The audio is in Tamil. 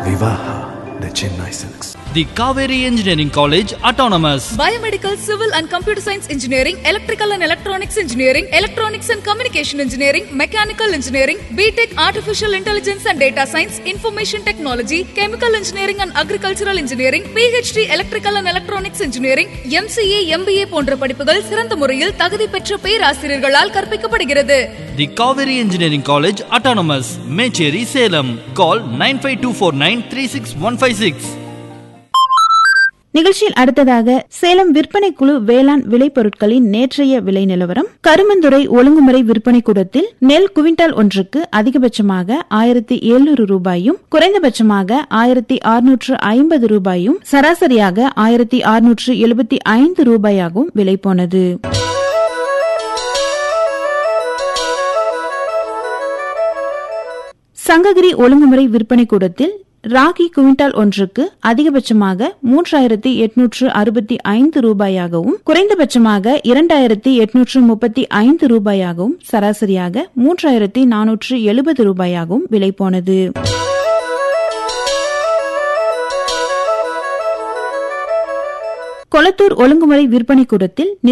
Vivaha the Chennai Silks. The Kaveri Engineering College Autonomous. Biomedical, Civil and Computer Science Engineering, Electrical and Electronics Engineering, Electronics and Communication Engineering, Mechanical Engineering, BTech Artificial Intelligence and Data Science, Information Technology, Chemical Engineering and Agricultural Engineering, PhD Electrical and Electronics Engineering, MCA, MBA போன்ற படிப்புகள் சிறந்த முறையில் தகுதி பெற்ற பேராசிரியர்களால் கற்பிக்கப்படுகிறது The Kaveri Engineering College Autonomous. Mecheri Salem. Call 95249 நிகழ்ச்சியில் அடுத்ததாக சேலம் விற்பனை குழு வேளாண் விளைபொருட்களின் நேற்றைய விலை நிலவரம் கருமந்துறை ஒழுங்குமுறை விற்பனை கூடத்தில் நெல் குவிண்டால் ஒன்றுக்கு அதிகபட்சமாக ஆயிரத்தி எழுநூறு ரூபாயும் குறைந்தபட்சமாக ஆயிரத்தி அறுநூற்று ஐம்பது ரூபாயும் சராசரியாக ஆயிரத்தி அறுநூற்று எழுபத்தி ஐந்து ரூபாயாகவும் விலை போனது சங்ககிரி ஒழுங்குமுறை விற்பனை கூடத்தில் ராகி குவிண்டால் ஒன்றுக்கு அதிகபட்சமாக மூன்றாயிரத்தி எட்நூற்று அறுபத்தி ஐந்து ரூபாயாகவும் குறைந்தபட்சமாக இரண்டாயிரத்தி எட்நூற்று முப்பத்தி ஐந்து ரூபாயாகவும் சராசரியாக மூன்றாயிரத்தி நானூற்று எழுபது ரூபாயாகவும் விலை போனது கொளத்தூர் ஒழுங்குமுறை விற்பனை கூடத்தில்